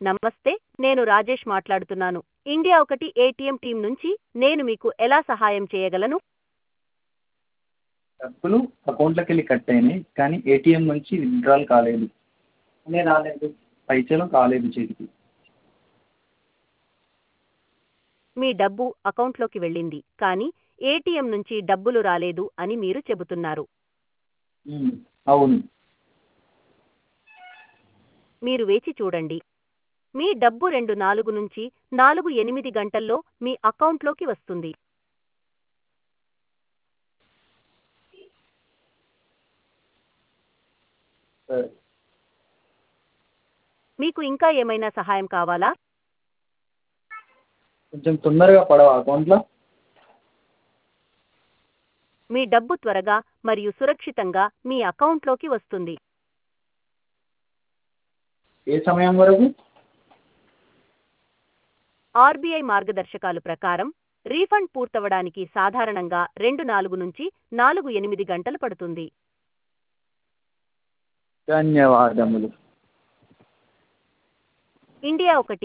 నమస్తే నేను రాజేష్ మాట్లాడుతున్నాను ఇండియా ఒకటి ఏటీఎం టీం నుంచి నేను మీకు ఎలా సహాయం చేయగలను డబ్బులు అకౌంట్లోకి వెళ్ళి కట్ అయినాయి కానీ ఏటీఎం నుంచి విత్డ్రాల్ కాలేదు అనే రాలేదు పైసలు కాలేదు చేతికి మీ డబ్బు అకౌంట్లోకి వెళ్ళింది కానీ ఏటీఎం నుంచి డబ్బులు రాలేదు అని మీరు చెబుతున్నారు ఉమ్, అవును మీరు వేచి చూడండి మీ డబ్బు రెండు నాలుగు నుంచి నాలుగు ఎనిమిది గంటల్లో మీ అకౌంట్లోకి వస్తుంది సరే మీకు ఇంకా ఏమైనా సహాయం కావాలా కొంచెం తొందరగా పడవా అకౌంట్లో మీ డబ్బు త్వరగా మరియు సురక్షితంగా మీ అకౌంట్లోకి వస్తుంది ఏ సమయం వరకు ఆర్బీఐ మార్గదర్శకాలు ప్రకారం రీఫండ్ పూర్తవడానికి సాధారణంగా రెండు నాలుగు నుంచి నాలుగు ఎనిమిది గంటలు పడుతుంది ధన్యవాదములు ఇండియా ఒకటి